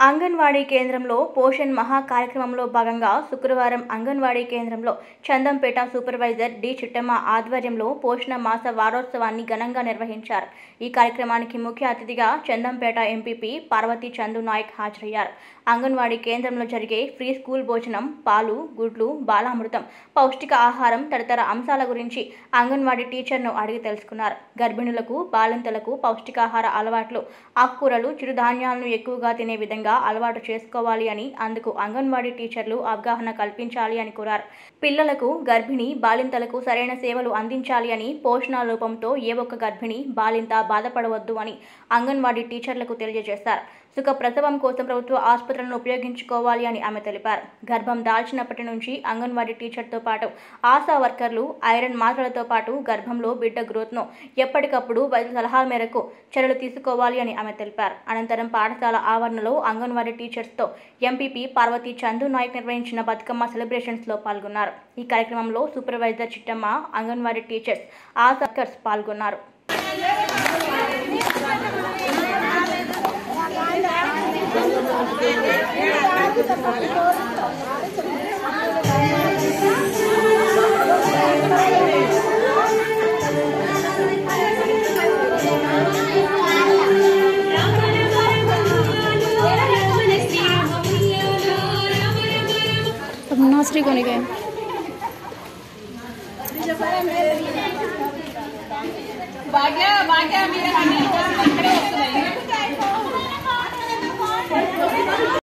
అంగన్వాడీ కేంద్రంలో పోషణ్ మహా కార్యక్రమంలో భాగంగా శుక్రవారం అంగన్వాడీ కేంద్రంలో చందంపేట సూపర్వైజర్ డి చిట్టమ్మ ఆధ్వర్యంలో పోషణ మాస వారోత్సవాన్ని ఘనంగా నిర్వహించారు ఈ కార్యక్రమానికి ముఖ్య అతిథిగా చందంపేట ఎంపీపీ పార్వతీ చందు నాయక్ హాజరయ్యారు అంగన్వాడీ కేంద్రంలో జరిగే ఫ్రీ స్కూల్ భోజనం పాలు గుడ్లు బాలామృతం పౌష్టిక ఆహారం తదితర అంశాల గురించి అంగన్వాడీ టీచర్ను అడిగి తెలుసుకున్నారు గర్భిణులకు బాలింతలకు పౌష్టికాహార అలవాట్లు ఆకుకూరలు చిరుధాన్యాలను ఎక్కువగా తినే విధంగా అలవాటు చేసుకోవాలి అని అందుకు అంగన్వాడీ టీచర్లు అవగాహన కల్పించాలి అని కోరారు పిల్లలకు గర్భిణి బాలింతలకు సరైన సేవలు అందించాలి అని పోషణ లోపంతో ఏ ఒక్క గర్భిణి బాలింత బాధపడవద్దు అని అంగన్వాడీ టీచర్లకు తెలియజేశారు సుఖ ప్రసవం కోసం ప్రభుత్వ ఆసుపత్రులను ఉపయోగించుకోవాలి అని ఆమె తెలిపారు గర్భం దాల్చినప్పటి నుంచి అంగన్వాడీ టీచర్తో పాటు ఆశా వర్కర్లు ఐరన్ మాత్రలతో పాటు గర్భంలో బిడ్డ గ్రోత్ను ఎప్పటికప్పుడు వైద్య సలహాల మేరకు చర్యలు తీసుకోవాలి అని ఆమె తెలిపారు అనంతరం పాఠశాల ఆవరణలో అంగన్వాడీ టీచర్స్తో ఎంపీపీ పార్వతీ చందు నాయక్ నిర్వహించిన బతుకమ్మ సెలబ్రేషన్స్లో పాల్గొన్నారు ఈ కార్యక్రమంలో supervisor Chittamma anganwadi teachers ASHA workers పాల్గొన్నారు अब नर्सरी को नहीं गए